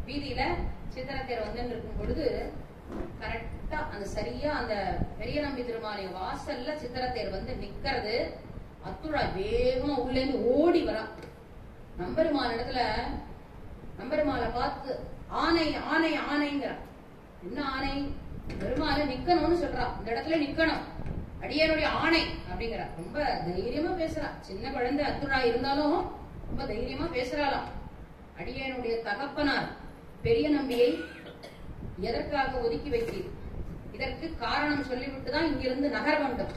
வீதியில சித்திரத்தேர் வந்து இருக்கும் பொழுது கரெக்டா அந்த சரியா அந்த பெரிய நம்பி திருமாலய வாசல்ல சித்திரத்தேர் வந்து நிக்கிறது அத்துழா வேகமா உள்ள இருந்து ஓடி வரா நம்பெருமாள் இடத்துல நம்பெருமாளை பார்த்து ஆனை ஆனை ஆனைங்கிற என்ன ஆணை பெருமாளை நிக்கணும்னு சொல்றா இந்த இடத்துல நிக்கணும் அடியாருடைய ஆணை அப்படிங்கிற ரொம்ப தைரியமா பேசுறா சின்ன குழந்தை அத்துழா இருந்தாலும் ரொம்ப தைரியமா பேசுறாளாம் அடியனுடைய தகப்பனார் பெரிய நம்பியை எதற்காக ஒதுக்கி வைத்தீர் இதற்கு காரணம் சொல்லிவிட்டு தான் இங்கிருந்து நகர வேண்டும்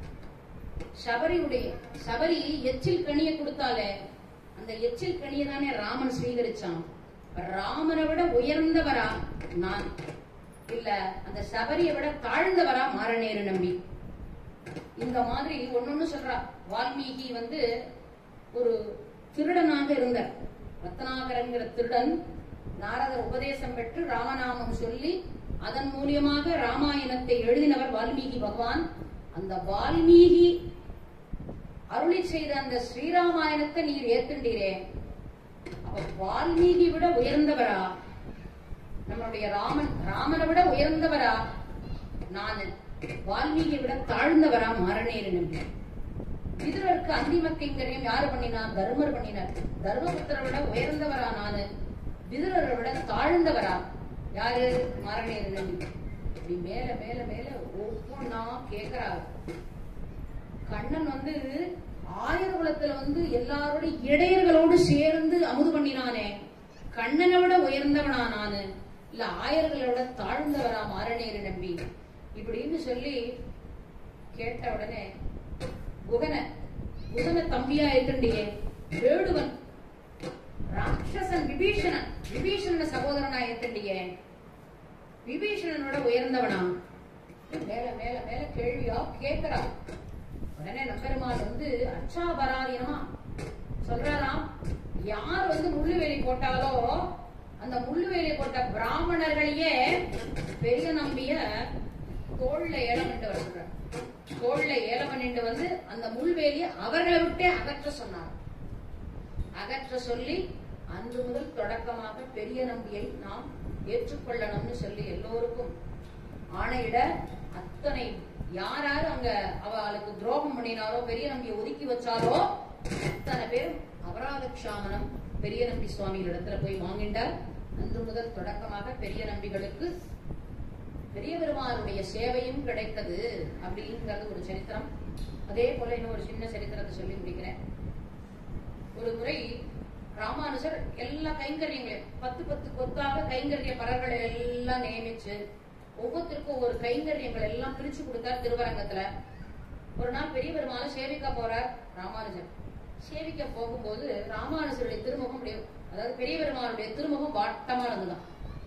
சபரியுடைய சபரி எச்சில் கனியை கொடுத்தாலே அந்த எச்சில் கனியை தானே ராமன் ஸ்வீகரிச்சான் ராமனை விட உயர்ந்தவரா நான் இல்ல அந்த சபரியை விட தாழ்ந்தவரா மாறநேரு நம்பி இந்த மாதிரி ஒன்னொன்னு சொல்றா வால்மீகி வந்து ஒரு திருடனாக இருந்தார் ரத்னாகரங்கிற திருடன் நாரதர் உபதேசம் பெற்று ராமநாமம் சொல்லி அதன் மூலியமாக ராமாயணத்தை எழுதினவர் வால்மீகி பகவான் அந்த வால்மீகி அருளி செய்த அந்த ஸ்ரீராமாயணத்தை நீர் ஏத்துண்டீரே அப்ப வால்மீகி விட உயர்ந்தவரா நம்மளுடைய ராமன் ராமனை விட உயர்ந்தவரா நான் வால்மீகி விட தாழ்ந்தவரா மாறனேரு நம்பி விதுரருக்கு அந்திம கைங்கரியம் யாரு பண்ணினார் தர்மர் பண்ணினார் தர்மபுத்திர விட உயர்ந்தவரா நானு விதுரரை விட தாழ்ந்தவரா யாரு மாறனேரு நம்பி இப்படி மேல மேல மேல ஒவ்வொன்னா கேக்குறாரு கண்ணன் வந்து ஆயர் குலத்துல வந்து எல்லாரோட இடையர்களோடு சேர்ந்து அமுது பண்ணினானே கண்ணனை விட உயர்ந்தவனா நானு இல்ல ஆயர்களோட தாழ்ந்தவரா மாறனேரு நம்பி இப்படின்னு சொல்லி கேட்ட உடனே குகன குகன தம்பியா ஏத்துண்டியே வேடுவன் ராட்சசன் விபீஷணன் விபீஷணன சகோதரனா ஏத்துண்டியே விபீஷணனோட உயர்ந்தவனா மேல மேல மேல கேள்வியா கேக்குறா உடனே நம்பெருமாள் வந்து அச்சாபராதீனமா சொல்றாராம் யார் வந்து முள்ளுவேலி போட்டாலோ அந்த முள்ளுவேலி போட்ட பிராமணர்களையே பெரிய நம்பிய தோல்ல ஏலம் பண்ணிட்டு வர சொல்றார் தோல்ல ஏலம் பண்ணிட்டு வந்து அந்த முள்வேலியை அவர்களை விட்டே அகற்ற சொன்னார் அகற்ற சொல்லி அன்று முதல் தொடக்கமாக பெரிய நம்பியை நாம் ஏற்றுக்கொள்ளணும்னு சொல்லி எல்லோருக்கும் ஆணையிட அத்தனை யார் யார் அங்க அவளுக்கு துரோகம் பண்ணினாரோ பெரிய நம்பியை ஒதுக்கி வச்சாரோ அத்தனை பேரும் அபராத க்ஷாமனம் பெரிய நம்பி சுவாமிகள் இடத்துல போய் வாங்கிண்டார் அன்று முதல் தொடக்கமாக பெரிய நம்பிகளுக்கு பெரிய பெருமானுடைய சேவையும் கிடைத்தது அப்படிங்கிறது ஒரு சரித்திரம் அதே போல இன்னும் ஒரு சின்ன சரித்திரத்தை சொல்லி முடிக்கிறேன் ஒரு முறை ராமானுஜர் எல்லா கைங்கரியங்களையும் பத்து பத்து கொத்தாக கைங்கரிய பரர்களை எல்லாம் நியமிச்சு ஒவ்வொருத்தருக்கும் ஒரு கைங்கரியங்கள் எல்லாம் பிரிச்சு கொடுத்தார் திருவரங்கத்துல ஒரு நாள் பெரிய பெருமாளை சேவிக்க போறார் ராமானுஜர் சேவிக்க போகும்போது ராமானுஜருடைய திருமுகம் அப்படியே அதாவது பெரிய பெருமாளுடைய திருமுகம் வாட்டமா இருந்துதான்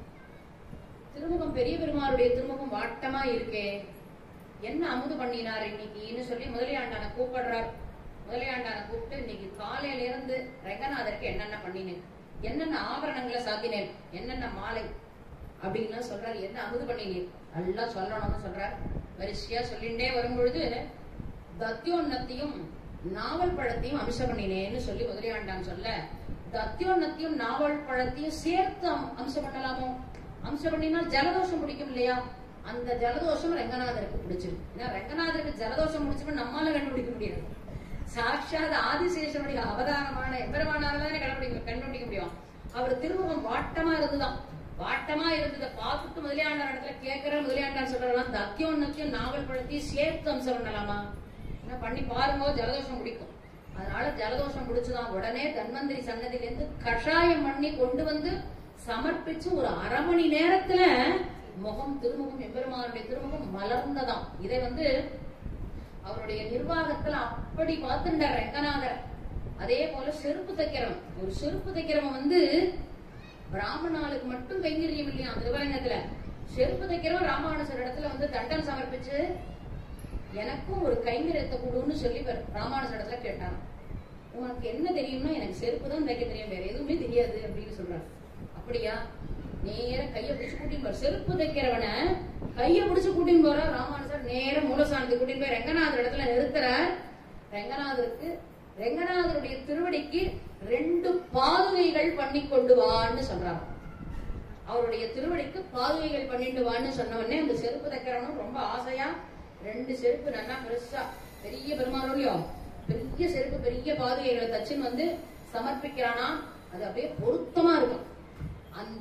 திருமுகம் பெரிய பெருமாளுடைய திருமுகம் வாட்டமா இருக்கே என்ன அமுது பண்ணினார் இன்னைக்குன்னு சொல்லி முதலியாண்டான கூப்பிடுறார் முதலியாண்டான கூப்பிட்டு இன்னைக்கு காலையில இருந்து ரெங்கநாதருக்கு என்னென்ன பண்ணினேன் என்னென்ன ஆபரணங்களை சாத்தினேன் என்னென்ன மாலை அப்படின்லாம் சொல்றாரு என்ன அமுது பண்ணினீர் நல்லா சொல்லணும்னு சொல்றார் வரிசையா சொல்லிண்டே வரும்பொழுது தத்தியோன்னத்தையும் நாவல் பழத்தையும் அம்சம் பண்ணினேன்னு சொல்லி முதலியாண்டான் சொல்ல தத்தியோன்னத்தையும் நாவல் பழத்தையும் சேர்த்து அம்- அம்சம் பண்ணலாமோ அம்சம் பண்ணினால் ஜலதோஷம் பிடிக்கும் இல்லையா அந்த ஜலதோஷம் ரெங்கநாதருக்கு பிடிச்சிருக்கு ஏன்னா ரெங்கநாதருக்கு ஜலதோஷம் பிடிச்சப்ப நம்மால கண்டுபிடிக்க முடியாது சாட்சாத் ஆதிசேஷனுடைய அவதாரமான எம்பெருமானால தானே கண்டுபிடிக்க கண்டுபிடிக்க முடியும் அவர் திருமுகம் வாட்டமா இருந்துதான் வாட்டமா இருந்ததை பார்த்துட்டு முதலியாண்டார் இடத்துல கேட்கிற முதலியாண்டார் சொல்றலாம் தத்தியோன்னத்தையும் நாவல் பழத்தையும் சேர்த்து அம்சம் பண்ணலாமா என்ன பண்ணி பாருங்க ஜலதோஷம் பிடிக்கும் அதனால ஜலதோஷம் பிடிச்சுதான் உடனே தன்வந்திரி சன்னதியில இருந்து கஷாயம் பண்ணி கொண்டு வந்து சமர்ப்பிச்சு ஒரு அரை மணி நேரத்துல முகம் திருமுகம் எம்பெருமானுடைய திருமுகம் மலர்ந்ததாம் இதை வந்து அவருடைய நிர்வாகத்துல அப்படி பார்த்துட்டார் ரெங்கநாதர் அதே போல செருப்பு தைக்கிறவன் ஒரு செருப்பு தைக்கிறவன் வந்து பிராமணாளுக்கு மட்டும் கைங்கரியம் இல்லையா திருவரங்கத்துல செருப்பு தைக்கிறவன் ராமானுஜர் இடத்துல வந்து தண்டம் சமர்ப்பிச்சு எனக்கும் ஒரு கைங்கரியத்தை கொடுன்னு சொல்லி இவர் ராமானுஜர் இடத்துல கேட்டான் உனக்கு என்ன தெரியும்னா எனக்கு செருப்பு தான் தைக்க தெரியும் வேற எதுவுமே தெரியாது அப்படின்னு சொல்றாரு அப்படியா நேர கைய பிடிச்சு கூட்டின்னு போற செருப்பு தைக்கிறவன கைய பிடிச்சு கூட்டின்னு போற ராமானுஜர் நேர மூலசானத்துக்கு கூட்டின்னு போய் ரெங்கநாதர் இடத்துல நிறுத்துறார் ரெங்கநாதருக்கு ரெங்கநாதருடைய திருவடிக்கு ரெண்டு பாதுகைகள் பண்ணி கொண்டு வான்னு சொல்றாங்க அவருடைய திருவடிக்கு பாதுகைகள் பண்ணிட்டு வான்னு சொன்ன உடனே அந்த செருப்பு தைக்கிறவனும் ரொம்ப ஆசையா ரெண்டு செருப்பு நல்லா பெருசா பெரிய பெருமாளுடையோ பெரிய செருப்பு பெரிய பாதுகைகளை தச்சுன்னு வந்து சமர்ப்பிக்கிறானா அது அப்படியே பொருத்தமா இருக்கும் அந்த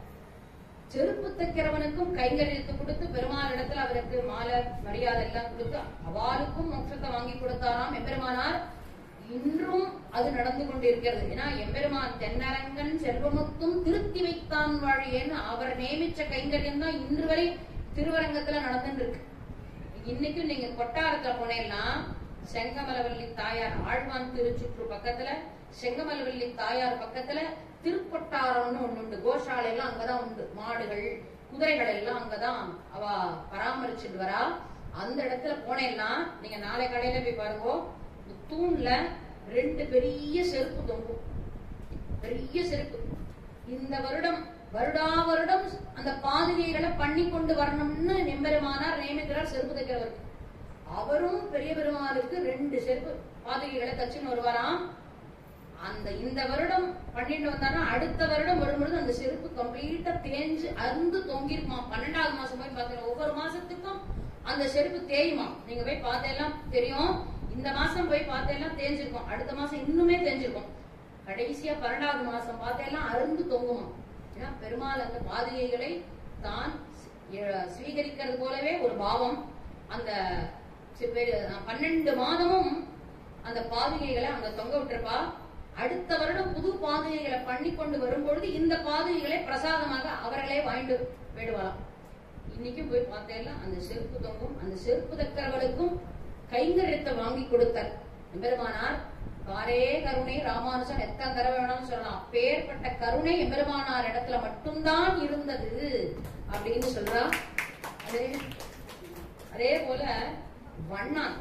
செருப்பு தைக்கிறவனுக்கும் கைங்கரியத்தை கொடுத்து பெருமாள் இடத்துல அவருக்கு மாலை மரியாதை எல்லாம் கொடுத்து அவளுக்கும் மோட்சத்தை வாங்கி கொடுத்தாராம் எம்பெருமானார் இன்றும் அது நடந்து கொண்டிருக்கிறது ஏன்னா எம்பெருமான் தென்னரங்கன் செல்வமுத்தும் திருத்தி வைத்தான் வாழியேன்னு அவர் நியமிச்ச கைங்கரியம் தான் இன்று வரை திருவரங்கத்துல நடந்துட்டு இருக்கு இன்னைக்கும் நீங்க கொட்டாரத்துல போனேன்னா செங்கமலவல்லி தாயார் ஆழ்வான் திருச்சுற்று பக்கத்துல செங்கமலவல்லி தாயார் பக்கத்துல திருக்கொட்டாரம்னு ஒண்ணு உண்டு கோஷாலை எல்லாம் அங்கதான் உண்டு மாடுகள் குதிரைகள் எல்லாம் அங்கதான் அவ பராமரிச்சுட்டு வரா அந்த இடத்துல போனேன்னா நீங்க நாளை கடையில போய் பாருங்க இந்த தூண்ல ரெண்டு பெரிய செருப்பு தொங்கும் பெரிய செருப்பு இந்த வருடம் வருடா வருடம் அந்த பாதுகைகளை பண்ணி கொண்டு வரணும்னு நெம்பெருமானார் நியமிக்கிறார் செருப்பு தைக்கிறவருக்கு அவரும் பெரிய பெருமாளுக்கு ரெண்டு செருப்பு பாதுகைகளை தச்சுன்னு வருவாராம் அந்த இந்த வருடம் பண்ணிட்டு வந்தாருன்னா அடுத்த வருடம் வரும்பொழுது அந்த செருப்பு கம்ப்ளீட்டா தேஞ்சு அருந்து தொங்கிருக்குமா பன்னெண்டாவது மாசம் போய் பார்த்தீங்கன்னா ஒவ்வொரு மாசத்துக்கும் அந்த செருப்பு தேயுமா நீங்க போய் பார்த்தெல்லாம் தெரியும் இந்த மாசம் போய் பார்த்தெல்லாம் தேஞ்சிருக்கும் அடுத்த மாசம் இன்னுமே தேஞ்சிருக்கும் கடைசியா பன்னெண்டாவது மாசம் பார்த்தெல்லாம் அருந்து தொங்குமா ஏன்னா பெருமாள் அந்த பாதுகைகளை தான் எ- ஸ்வீகரிக்கிறது போலவே ஒரு பாவம் அந்த சி- பெரு- பன்னெண்டு மாதமும் அந்த பாதுகைகளை அங்க தொங்க விட்டுருப்பா அடுத்த வருடம் புது பாதுகைகளை பண்ணி கொண்டு வரும்பொழுது இந்த பாதுகைகளை பிரசாதமாக அவர்களே வாங்கிட்டு போயிடுவாளாம் இன்னைக்கும் போய் பார்த்தேன்னா அந்த செருப்பு தொங்கும் அந்த செருப்பு தக்கிறவளுக்கும் கைங்கரியத்தை வாங்கி கொடுத்தார் எம்பெருமானார் காரே கருணை ராமானுஜன் எத்தனை தடவை வேணாலும் சொல்லலாம் அப்பேற்பட்ட கருணை எம்பெருமானார் இடத்துல மட்டும்தான் இருந்தது அப்படின்னு சொல்றா அதே அதே போல வண்ணான்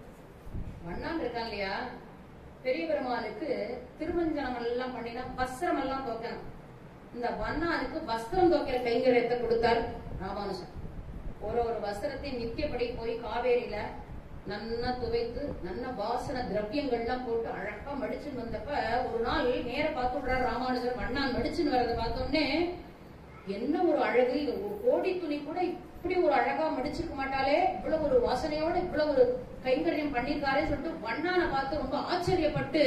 வண்ணான் இருக்கான் இல்லையா பெரிய பெருமாளுக்கு திருமஞ்சனம் எல்லாம் பண்ணினா வஸ்திரம் எல்லாம் தோக்கணும் இந்த வண்ணானுக்கு வஸ்திரம் தோக்கிற கைங்கரியத்தை கொடுத்தார் ராமானுஜன் ஒரு ஒரு வஸ்திரத்தையும் நித்தியப்படி போய் காவேரியில நன்னா துவைத்து நல்ல வாசன திரவியங்கள்லாம் போட்டு அழகா மடிச்சுன்னு வந்தப்ப ஒரு நாள் நேர பார்த்து விடுறாரு ராமானுஜர் வண்ணான் மடிச்சுன்னு வரதை பார்த்தோன்னே என்ன ஒரு அழகு இது ஒரு கோடி துணி கூட இப்படி ஒரு அழகா மடிச்சிருக்க மாட்டாளே இவ்வளவு ஒரு வாசனையோட இவ்வளவு ஒரு கைங்கரியம் பண்ணிருக்காரே சொல்லிட்டு வண்ணானை பார்த்து ரொம்ப ஆச்சரியப்பட்டு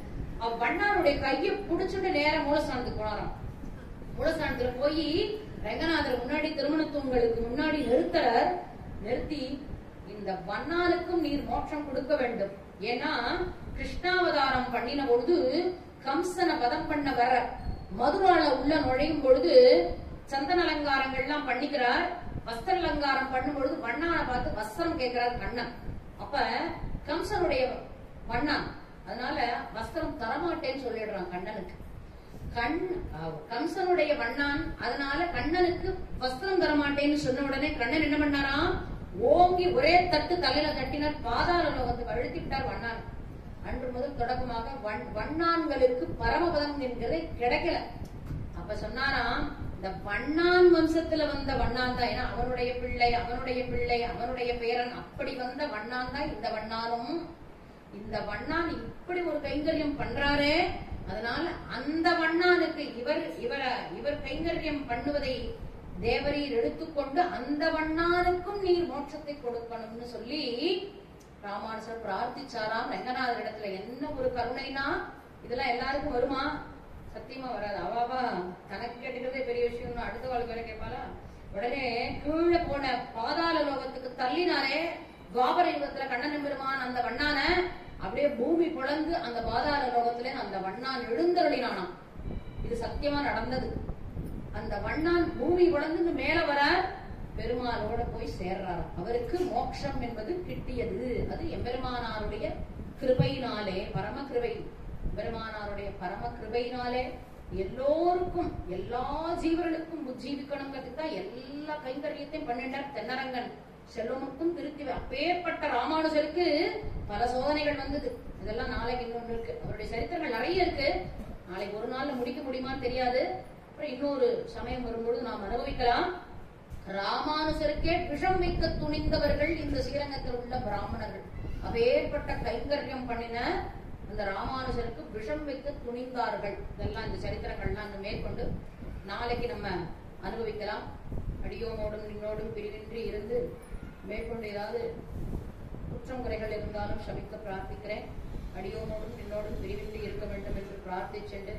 அவ வண்ணானுடைய கையை புடிச்சுட்டு நேரா மூலஸ்தானத்துக்கு போனாராம் மூலஸ்தானத்துல போய் ரங்கநாதர் முன்னாடி திருமண தூண்களுக்கு முன்னாடி நிறுத்தர் நிறுத்தி இந்த வண்ணானுக்கும் நீர் மோட்சம் கொடுக்க வேண்டும் ஏன்னா கிருஷ்ணாவதாரம் பண்ணின பொழுது கம்சனை வதம் பண்ண வர மதுரால உள்ள நுழையும் பொழுது சந்தன அலங்காரங்கள்லாம் பண்ணிக்கிறார் வஸ்திர அலங்காரம் பண்ணும் பொழுது வண்ணானை பார்த்து வஸ்திரம் கேட்கிறார் கண்ணன் அப்ப கம்சனுடைய வண்ணான் அதனால வஸ்திரம் தரமாட்டேன்னு சொல்லிடுறான் கண்ணனுக்கு கண் அஹ், கம்சனுடைய வண்ணான் அதனால கண்ணனுக்கு வஸ்திரம் தரமாட்டேன்னு சொன்ன உடனே கண்ணன் என்ன பண்ணாராம் ஓங்கி ஒரே தட்டு தலையில தட்டினார் பாதாள லோகத்துக்கு அழுத்தி விட்டார் வண்ணான் அன்று முதல் தொடக்கமாக வண்- வண்ணான்களுக்கு பரமபதம் என்கிறதே கிடைக்கல அப்ப சொன்னாராம் இந்த வண்ணான் வம்சத்துல வந்த வண்ணான் தான் ஏன்னா அவனுடைய பிள்ளை அவனுடைய பிள்ளை அவனுடைய பேரன் அப்படி வந்த வண்ணான் தான் இந்த வண்ணானும் இந்த வண்ணான் இப்படி ஒரு கைங்கரியம் பண்றாரே அதனால அந்த வண்ணானுக்கு இவர் இவர இவர் கைங்கரியம் பண்ணுவதை தேவரீர் எடுத்துக்கொண்டு அந்த வண்ணானுக்கும் நீர் மோட்சத்தை கொடுக்கணும்னு சொல்லி ராமானுஜர் பிரார்த்திச்சாராம் ரங்கநாதர் இடத்துல என்ன ஒரு கருணைனா இதெல்லாம் எல்லாருக்கும் வருமா சத்தியமா வராது அவாவா தனக்கு கேட்டுக்கிறதே பெரிய விஷயம்னு அடுத்த வாழ்க்கை வேற கேட்பாளா உடனே கீழே போன பாதாள லோகத்துக்கு தள்ளினாரே துவாபர யுகத்துல கண்ணன் பெருமான் அந்த வண்ணான அப்படியே பூமி புலந்து அந்த பாதாள லோகத்துல அந்த வண்ணான் எழுந்தருளினானாம் இது சத்தியமா நடந்தது அந்த வண்ணான் பூமி புலந்து மேல வர பெருமாளோட போய் சேர்றாராம் அவருக்கு மோட்சம் என்பது கிட்டியது அது எம்பெருமானாருடைய கிருபையினாலே பரம கிருபை பெருமானாருடைய பரம கிருபையினாலே எல்லோருக்கும் எல்லா ஜீவர்களுக்கும் உஜ்ஜீவிக்கணுங்கிறதுக்கு தான் எல்லா கைங்கரியத்தையும் பண்ணிட்டார் தென்னரங்கன் செல்வமுக்கும் திருத்தி அப்பேற்பட்ட ராமானுஜருக்கு பல சோதனைகள் வந்தது இதெல்லாம் நாளைக்கு இன்னொன்று இருக்கு அவருடைய சரித்திரங்கள் நிறைய இருக்கு நாளைக்கு ஒரு நாள்ல முடிக்க முடியுமான்னு தெரியாது அப்புறம் இன்னொரு சமயம் வரும்பொழுது நாம் அனுபவிக்கலாம் ராமானுஜருக்கே விஷம் வைக்க துணிந்தவர்கள் இந்த ஸ்ரீரங்கத்தில் உள்ள பிராமணர்கள் அப்பேற்பட்ட கைங்கரியம் பண்ணின அந்த ராமானுஜருக்கு விஷம் வைக்க துணிந்தார்கள் இதெல்லாம் இந்த சரித்திரங்கள்லாம் அந்த மேற்கொண்டு நாளைக்கு நம்ம அனுபவிக்கலாம் அடியோமோடும் நின்னோடும் பிரிவின்றி இருந்து மேற்கொண்டு ஏதாவது குற்றம் குறைகள் இருந்தாலும் சபிக்க பிரார்த்திக்கிறேன் அடியோமோடும் நின்னோடும் பிரிவின்றி இருக்க வேண்டும் என்று பிரார்த்திச்சென்று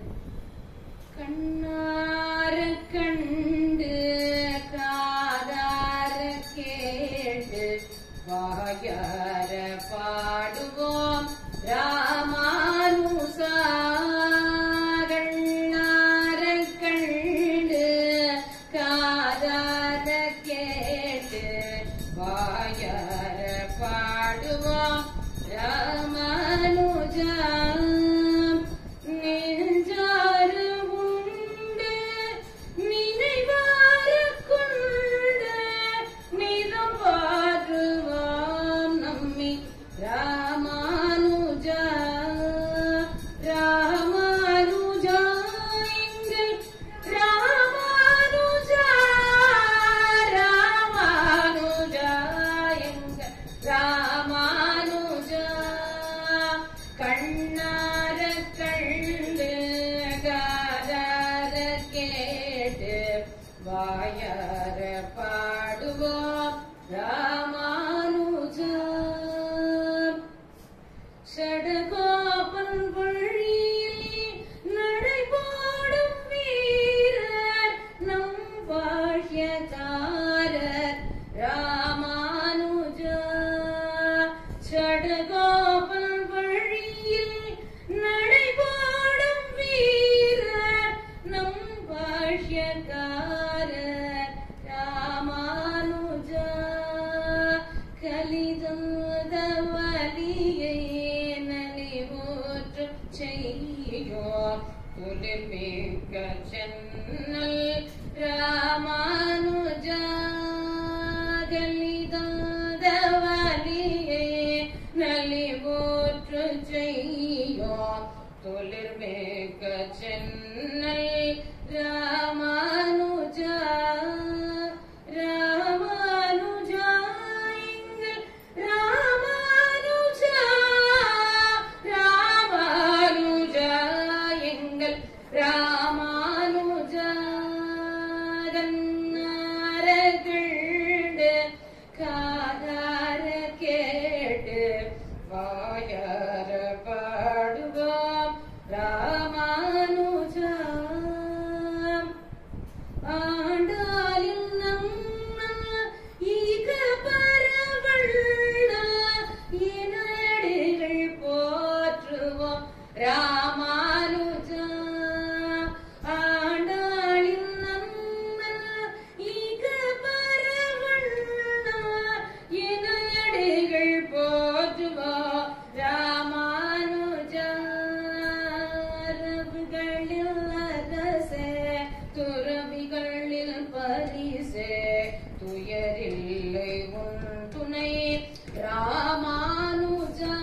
கண்ணார கண்டு காதார கேட்டு வாயார பாடுவோம் ராமானுசா கண்ணார கண்டு காதார கேட்டு வாயார பாடுவோம் ராமானுஜா நெஞ்சாறு உண்டு நினைவார கொண்டு நிறம் பாடுவாம் நம்மி ராமானுஜா ராமானுஜா எங்கள் ராமானுஜா ராமானுஜா எங்கள் ராமானுஜா கண்ணார கண்டு காதார கேட்டு வாயார பாடுவோம் ராமானுஜா ஷடகோபன் வழியில் நடைபோடும் வீரர் நம் பாஷ்யக்காரர் ராமானுஜா ஷடகோபன் வழியில் நடைபோடும் வீரர் நம் பாஷ்யக்காரர் ராமானுஜா கலிதந்த வலியை நலிவூற்று செய்யோ குளிர்மிக்க சென்னல் ராமானுஜா கலிதந்த வலியை நலிவூற்று செய்யோ துளிர்மிக்க சென்னல் ராமானுஜா ராமானுஜா எங்கள் ராமானுஜா ராமானுஜா எங்கள் ராமானுஜா கண்ணாரகண்டு காதார கேட்டு வாயார பாடுவோம் ராமானுஜா ஆண்டாலின் நம்ம ஈக பரவள்ள இனடிகள் போற்றுவோம் ராமானுஜா ஆண்டாளின் நம்ம ஈக பரவள்ள இனடிகள் போற்றுவோம் ராமானுஜா அரபுகளில் அரசே துறவிகளில் பரிசே துயரில்லை உன் துணை ராமானுஜா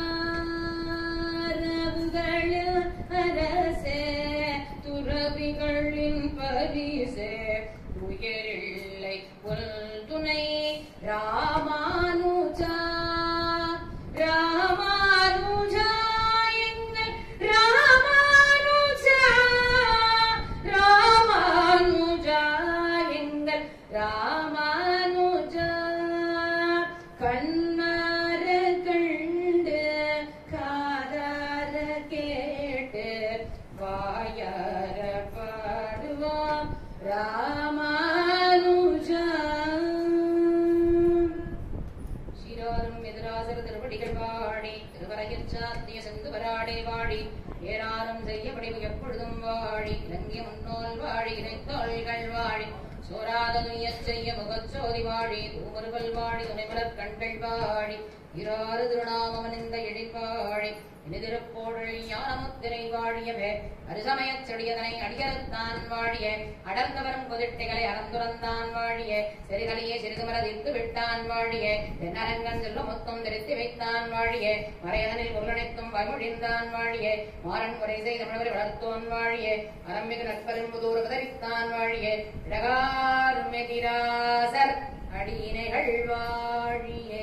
அரபுகளில் அரசே துறவிகளின் பரிசே துயரில்லை உன் துணை ராமானுஜா ராமானுஜா எங்கள் ராமானுஜா ராமானுஜா எங்கள் ராமானுஜா கண்ணார கண்டு காதார கேட்டு வாயார பாடுவோம் ராமானுஜா சீராரும் எதிராசர திருவடிகள் வாடி திருவரையில் சாத்திய செந்து வராடே வாடி ஏராரும் செய்யபடி எப்பொழுதும் வாழி இலங்கிய முன்னோல் வாழி இணைத்தோள்கள் வாழி சோராத துயச் செய்ய முகச்சோதி வாழி தூமருவல் வாழி துணைமலர் கண்கள் வாழி இராறு திருநாமம் இந்த எழில் வாழி இனிதிருப்போழல் ஞானமுத்திரை வாழியவே அரிசமயச் செடியதனை அடியறுத்தான் வாழிய அடர்ந்தவரும் கொதிட்டைகளை அறந்துறந்தான் வாழிய செறிகளையே சிறிதுமர தீர்த்து விட்டான் வாழிய தென்னரங்கன் செல்வ மொத்தம் திருத்தி வைத்தான் வாழிய மறையதனில் பொருளனைத்தும் வழிமொழிந்தான் வாழிய மாறன் குறை செய்த மணவரை வளர்த்தோன் வாழிய அரம்பிகு நட்பெரும்புதூர் உதவித்தான் வாழிய இடகாருமெதிராசர் அடியினைகள் வாழியே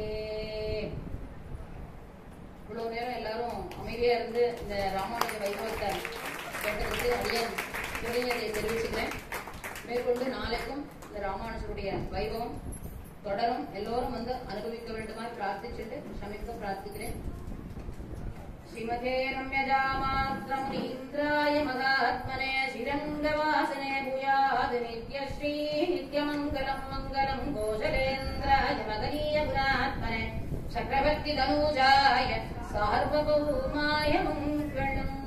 இவ்வளவு நேரம் எல்லாரும் அமைதியா இருந்து இந்த ராமானுஜ வைபவத்தை கேட்டதுக்கு அடியன் புரிஞ்சதை தெரிவிச்சுக்கிறேன் மேற்கொண்டு நாளைக்கும் இந்த ராமானுஜருடைய வைபவம் தொடரும் எல்லோரும் வந்து அனுபவிக்க வேண்டுமாய் பிரார்த்திச்சுட்டு சமிக்க பிரார்த்திக்கிறேன் श्रीमते रम्यजामात्रमुनीन्द्राय महात्मने श्रीरङ्गवासने भूयाद् नित्यश्री नित्यमङ्गलम् मङ्गलम् गोचरेन्द्राय मदनीयपुरात्मने चक्रवर्तितनूजाय सार्वभौमाय मङ्गलम्